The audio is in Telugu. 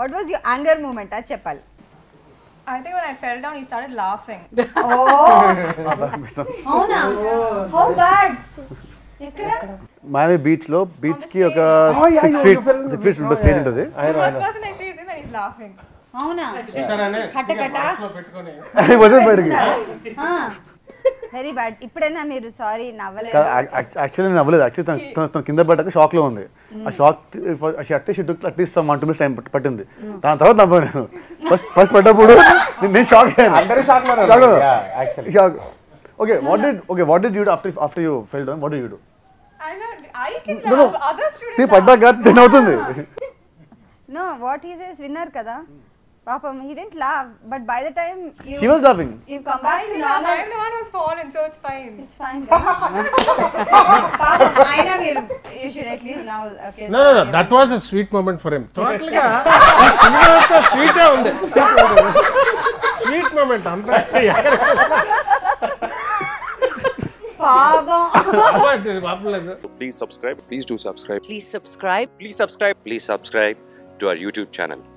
What was your anger moment అది చెప్పాలి I think when I fell down, he started laughing. అవునా హౌ బ్యాడ్ ఎక్కడ మాయామి బీచ్ లో బీచ్ కి ఒక Oh, yeah, six you- feet you fell- six feet ఉంటుంది స్టేజ్ ఉంటుంది I know, I First know. person I see is him and he's laughing. అవునా చూసారానే కట్ట కట్ట లో పెట్టుకొని వదిలి బయటికి వెరీ బ్యాడ్ ఇప్పుడైనా మీరు సారీ నవ్వలేదు యాక్చువల్లీ నేను అవ్వలేదు యాక్చువల్లీ తన తన- తన కింద పడ్డాక షాక్ లో ఉంది ఆ shock at least she took at least one two minutes time పట్టింది దాని తర్వాత నవ్వాను నేను ఫస్ట్ ఫస్ట్ పడ్డప్పుడు నేను- నేను షాక్ అందరూ shock లో ఉన్నారు. అయ్యాను Yeah, actually. Shock okay what did okay what did you after after you fell down what did you do I know, I can No, no. laugh. Other students తీ laugh. పడ్డాక తిని అవుతుంది no what is is winner కదా పాపం he didn't laugh but by the time she was laughing you come I back to did not. Normal I'm the one who's fallen, so it's fine. It's fine పాపం అయినా మీరు you should at least now okay no no that was a sweet moment for him total గా ఈ సినిమా అంతా స్వీటే ఉంది స్వీట్ మూమెంట్ అంతా పాపం పాపం లేదు Please subscribe. Please do subscribe. Please subscribe. Please subscribe. Please subscribe to our YouTube channel.